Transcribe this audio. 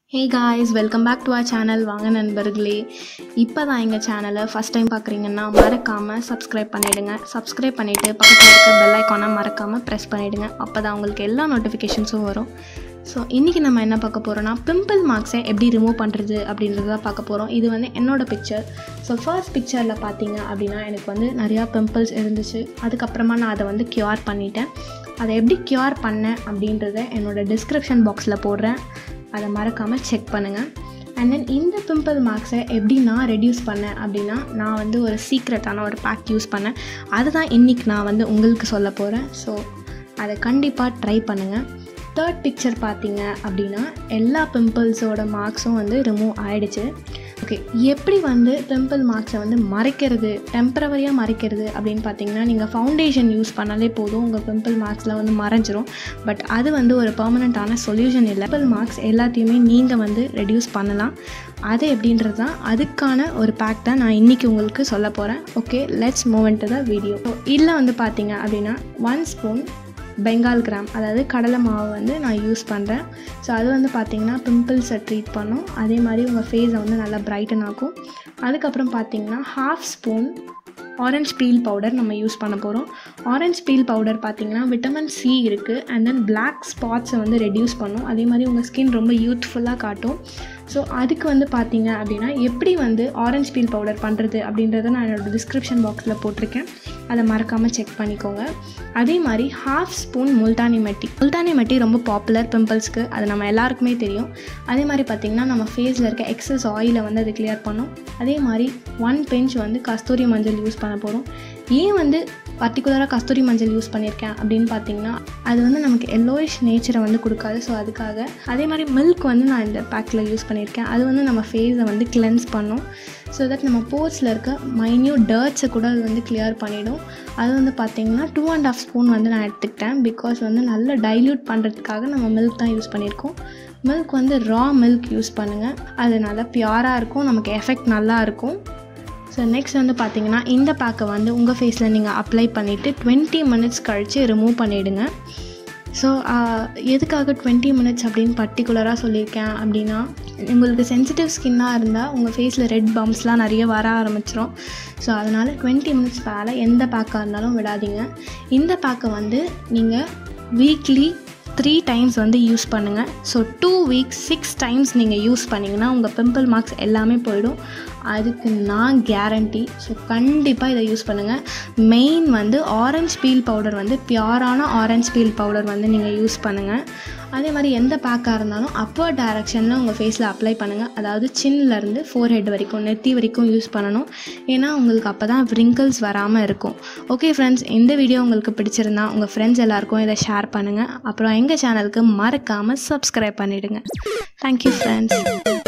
hey guys welcome back to our channel வாங்க நண்பர்களே இப்போ தான் எங்கள் சேனலை ஃபஸ்ட் டைம் பார்க்குறீங்கன்னா மறக்காமல் சப்ஸ்கிரைப் பண்ணிவிடுங்க சப்ஸ்கிரைப் பண்ணிவிட்டு பக்கத்தில் இருக்க பெல் ஐக்கானை மறக்காமல் ப்ரெஸ் பண்ணிவிடுங்க அப்போ தான் உங்களுக்கு எல்லா நோட்டிஃபிகேஷன்ஸும் வரும் ஸோ இன்றைக்கி நம்ம என்ன பார்க்க போகிறோம்னா பிம்பிள் மார்க்ஸை எப்படி ரிமூவ் பண்ணுறது அப்படின்றத தான் பார்க்க போகிறோம் இது வந்து என்னோடய பிக்சர் ஸோ ஃபர்ஸ்ட் பிக்சரில் பார்த்தீங்க அப்படின்னா எனக்கு வந்து நிறையா பிம்பிள்ஸ் இருந்துச்சு அதுக்கப்புறமா நான் அதை வந்து க்யூர் பண்ணிட்டேன் அதை எப்படி க்யூர் பண்ணேன் அப்படின்றத என்னோடய டிஸ்கிரிப்ஷன் பாக்ஸில் போடுறேன் அதை மறக்காமல் செக் பண்ணுங்கள் அண்ட் தென் இந்த பிம்பிள் மார்க்ஸை எப்படி நான் ரெடியூஸ் பண்ணேன் அப்படின்னா நான் வந்து ஒரு சீக்ரெட்டான ஒரு பேக் யூஸ் பண்ணேன் அதுதான் இன்றைக்கி நான் வந்து உங்களுக்கு சொல்ல போகிறேன் ஸோ அதை கண்டிப்பாக ட்ரை பண்ணுங்கள் தேர்ட் பிக்சர் பார்த்தீங்க அப்படின்னா எல்லா பிம்பிள்ஸோட மார்க்ஸும் வந்து ரிமூவ் ஆகிடுச்சு ஓகே எப்படி வந்து பிம்பிள் மார்க்ஸை வந்து மறைக்கிறது டெம்பரவரியாக மறைக்கிறது அப்படின்னு பார்த்தீங்கன்னா நீங்கள் ஃபவுண்டேஷன் யூஸ் பண்ணாலே போதும் உங்கள் பிம்பிள் மார்க்ஸில் வந்து மறைஞ்சிரும் பட் அது வந்து ஒரு பர்மனெண்ட்டான சொல்யூஷன் இல்லை பிம்பிள் மார்க்ஸ் எல்லாத்தையுமே நீங்கள் வந்து ரெடியூஸ் பண்ணலாம் அது எப்படின்றது தான் அதுக்கான ஒரு பேக் தான் நான் இன்றைக்கி உங்களுக்கு சொல்ல போகிறேன் okay let's move to the video இதில் வந்து பார்த்தீங்க அப்படின்னா ஒன் ஸ்பூன் பெங்கால் கிராம் அதாவது கடலை மாவு வந்து நான் யூஸ் பண்ணுறேன் ஸோ அது வந்து பார்த்திங்கன்னா பிம்பிள்ஸை ட்ரீட் பண்ணும் அதே மாதிரி உங்கள் ஃபேஸை வந்து நல்லா பிரைட்டன் ஆகும் அதுக்கப்புறம் பார்த்திங்கன்னா half spoon orange peel powder நம்ம யூஸ் பண்ண போகிறோம் ஆரஞ்ச் பீல் பவுடர் பார்த்திங்கன்னா விட்டமின் சி இருக்குது அண்ட் தென் பிளாக் ஸ்பாட்ஸை வந்து ரெடியூஸ் பண்ணும் அதே மாதிரி உங்கள் ஸ்கின் ரொம்ப யூத்ஃபுல்லாக காட்டும் ஸோ அதுக்கு வந்து பார்த்தீங்க அப்படின்னா எப்படி வந்து ஆரஞ்ச் பீல் பவுடர் பண்ணுறது அப்படின்றத நான் என்னோடய டிஸ்கிரிப்ஷன் பாக்ஸில் போட்டிருக்கேன் அதை மறக்காமல் செக் பண்ணிக்கோங்க அதே மாதிரி ஹாஃப் ஸ்பூன் முல்தானி மெட்டி முல்தானி மெட்டி ரொம்ப பாப்புலர் பிம்பிள்ஸ்க்கு அது நம்ம எல்லாருக்குமே தெரியும் அதே மாதிரி பார்த்திங்கன்னா நம்ம ஃபேஸில் இருக்க எக்ஸஸ் ஆயிலை வந்து அது கிளியர் பண்ணும் அதே மாதிரி ஒன் பெஞ்ச் வந்து கஸ்தூரி மஞ்சள் யூஸ் பண்ண போகிறோம் ஏன் வந்து பர்டிகுலராக கஸ்தூரி மஞ்சள் யூஸ் பண்ணியிருக்கேன் அப்படின்னு பார்த்தீங்கன்னா அது வந்து நமக்கு எல்லோயிஷ் நேச்சரை வந்து கொடுக்காது ஸோ அதுக்காக அதே மாதிரி மில்க் வந்து நான் இந்த பேக்கில் யூஸ் பண்ணியிருக்கேன் அது வந்து நம்ம ஃபேஸை வந்து கிளென்ஸ் பண்ணும் ஸோ தட் நம்ம போர்ட்ஸில் இருக்க மைன்யூட் டர்ட்ஸை கூட அது வந்து கிளியர் பண்ணிவிடும் அது வந்து பார்த்திங்கன்னா டூ அண்ட் ஆஃப் ஸ்பூன் வந்து நான் எடுத்துக்கிட்டேன் பிகாஸ் வந்து நல்லா டைல்யூட் பண்ணுறதுக்காக நம்ம மில்க் தான் யூஸ் பண்ணியிருக்கோம் மில்க் வந்து ரா மில்க் யூஸ் பண்ணுங்கள் அது நல்லா பியூராக இருக்கும் நமக்கு எஃபெக்ட் நல்லா இருக்கும் ஸோ நெக்ஸ்ட் வந்து பார்த்தீங்கன்னா இந்த பேக்கை வந்து உங்கள் ஃபேஸில் நீங்கள் அப்ளை பண்ணிவிட்டு டுவெண்ட்டி மினிட்ஸ் கழித்து ரிமூவ் பண்ணிவிடுங்க ஸோ எதுக்காக டுவெண்ட்டி மினிட்ஸ் அப்படின்னு பர்டிகுலராக சொல்லியிருக்கேன் அப்படின்னா உங்களுக்கு சென்சிட்டிவ் ஸ்கின்னாக இருந்தால் உங்கள் ஃபேஸில் ரெட் பம்ப்ஸ்லாம் நிறைய வர ஆரம்பிச்சிரும் ஸோ அதனால் டுவெண்ட்டி மினிட்ஸ் மேலே எந்த பேக்காக இருந்தாலும் விடாதீங்க இந்த பேக்கை வந்து நீங்கள் வீக்லி த்ரீ டைம்ஸ் வந்து யூஸ் பண்ணுங்கள் so two weeks six times நீங்கள் யூஸ் பண்ணிங்கன்னா உங்கள் பிம்பிள் மார்க்ஸ் எல்லாமே போயிடும் அதுக்கு நான் கேரண்டி ஸோ கண்டிப்பாக இதை யூஸ் பண்ணுங்கள் மெயின் வந்து ஆரஞ்ச் பீல் பவுடர் வந்து பியூரான ஆரஞ்ச் பீல் பவுடர் வந்து நீங்கள் யூஸ் பண்ணுங்கள் அதே மாதிரி எந்த பேக்காக இருந்தாலும் அப்பர் டைரக்ஷனில் உங்கள் ஃபேஸில் அப்ளை பண்ணுங்கள் அதாவது சின்னிலேருந்து ஃபோர் ஹெட் வரைக்கும் நெத்தி வரைக்கும் யூஸ் பண்ணணும் ஏன்னா உங்களுக்கு அப்போ தான் வ்ரிங்கிள்ஸ் வராமல் இருக்கும் ஓகே ஃப்ரெண்ட்ஸ் இந்த வீடியோ உங்களுக்கு பிடிச்சிருந்தா உங்கள் ஃப்ரெண்ட்ஸ் எல்லாருக்கும் இதை ஷேர் பண்ணுங்கள் அப்புறம் எங்கள் சேனலுக்கு மறக்காமல் சப்ஸ்கிரைப் பண்ணிவிடுங்க தேங்க்யூ ஃப்ரெண்ட்ஸ்